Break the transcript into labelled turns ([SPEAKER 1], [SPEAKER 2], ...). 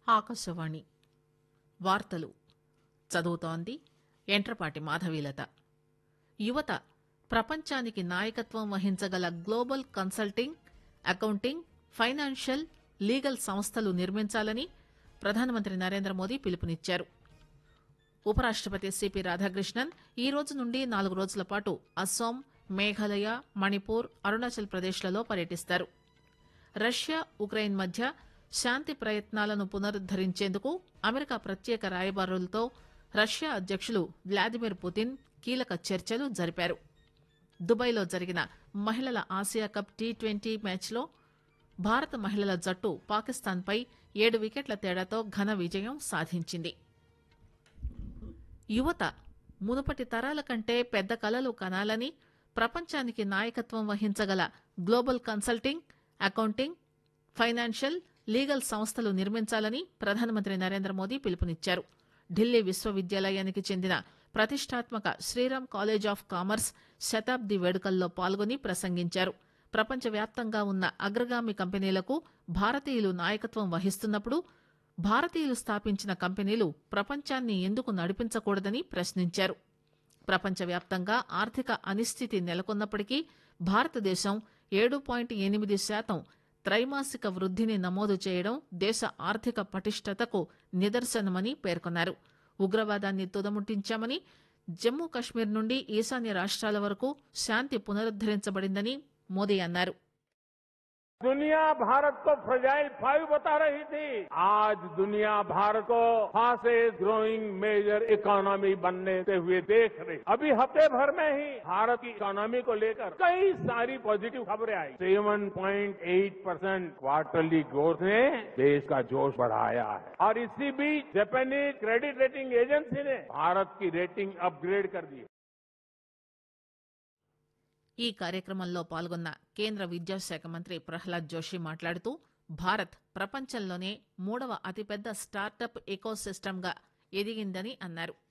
[SPEAKER 1] ఆకాశవాణి వార్తలు చదువుతోంది ఎంట్రపాటి మాధవీలత యువత ప్రపంచానికి నాయకత్వం వహించగల global consulting accounting financial legal సంస్థలు నిర్మించాలని ప్రధానమంత్రి నరేంద్ర మోదీ పిలుపునిచ్చారు ఉపరాష్టపతి సిపి రాధాకృష్ణన్ ఈ రోజు నుండి నాలుగు రోజుల పాటు అస్సాం మేఘాలయ మణిపూర్ అరుణాచల్ ప్రదేశ్లలో పర్యటిస్తారు రష్యా ఉక్రెయిన్ మధ్య శాంతి ప్రయత్నాలను పునరుద్దరించేందుకు అమెరికా ప్రత్యేక రాయబారులతో రష్యా అధ్యకులు వ్లాదిమిర్ పుతిన్ కీలక చర్చలు జరిపారు దుబాయ్లో జరిగిన మహిళల ఆసియా కప్ టీ ట్వంటీ మ్యాచ్లో భారత మహిళల జట్టు పాకిస్తాన్పై ఏడు వికెట్ల తేడాతో ఘన విజయం సాధించింది యువత మునుపటి తరాల కంటే పెద్ద కలలు కనాలని ప్రపంచానికి నాయకత్వం వహించగల global consulting accounting financial legal సంస్థలు నిర్మించాలని ప్రధానమంత్రి నరేంద్ర మోదీ పిలుపునిచ్చారు ఢిల్లీ విశ్వవిద్యాలయానికి చెందిన ప్రతిష్టాత్మక శ్రీరామ్ కాలేజ్ ఆఫ్ కామర్స్ శతాబ్ది వేడుకల్లో పాల్గొని ప్రసంగించారు ప్రపంచవ్యాప్తంగా ఉన్న అగ్రగామి కంపెనీలకు భారతీయులు నాయకత్వం వహిస్తున్నప్పుడు భారతీయులు స్థాపించిన కంపెనీలు ప్రపంచాన్ని ఎందుకు నడిపించకూడదని ప్రశ్నించారు ప్రపంచవ్యాప్తంగా ఆర్థిక అనిశ్చితి నెలకొన్నప్పటికీ భారతదేశం ఏడు పాయింట్ ఎనిమిది శాతం త్రైమాసిక వృద్ధిని నమోదు చేయడం దేశ ఆర్థిక పటిష్టతకు నిదర్శనమని పేర్కొన్నారు ఉగ్రవాదాన్ని తుదముట్టించామని జమ్మూ కశ్మీర్ నుండి ఈశాన్య రాష్ట్రాల వరకు శాంతి పునరుద్దరించబడిందని మోదీ అన్నారు
[SPEAKER 2] दुनिया भारत को फ्रजाइल फाइव बता रही थी आज दुनिया भारत को फास्टेस्ट ग्रोइंग मेजर इकोनॉमी बनने से हुए देख रही अभी हफ्ते भर में ही भारत की इकोनॉमी को लेकर कई सारी पॉजिटिव खबरें आई 7.8 परसेंट क्वार्टरली ग्रोथ ने देश का जोश बढ़ाया है और इसी बीच जापानीज क्रेडिट रेटिंग एजेंसी ने भारत की रेटिंग अपग्रेड कर दी
[SPEAKER 1] ఈ కార్యక్రమంలో పాల్గొన్న కేంద్ర విద్యాశాఖ మంత్రి ప్రహ్లాద్ జోషి మాట్లాడుతూ భారత్ ప్రపంచంలోనే మూడవ అతిపెద్ద స్టార్టప్ ఎకోసిస్టమ్గా ఎదిగిందని అన్నారు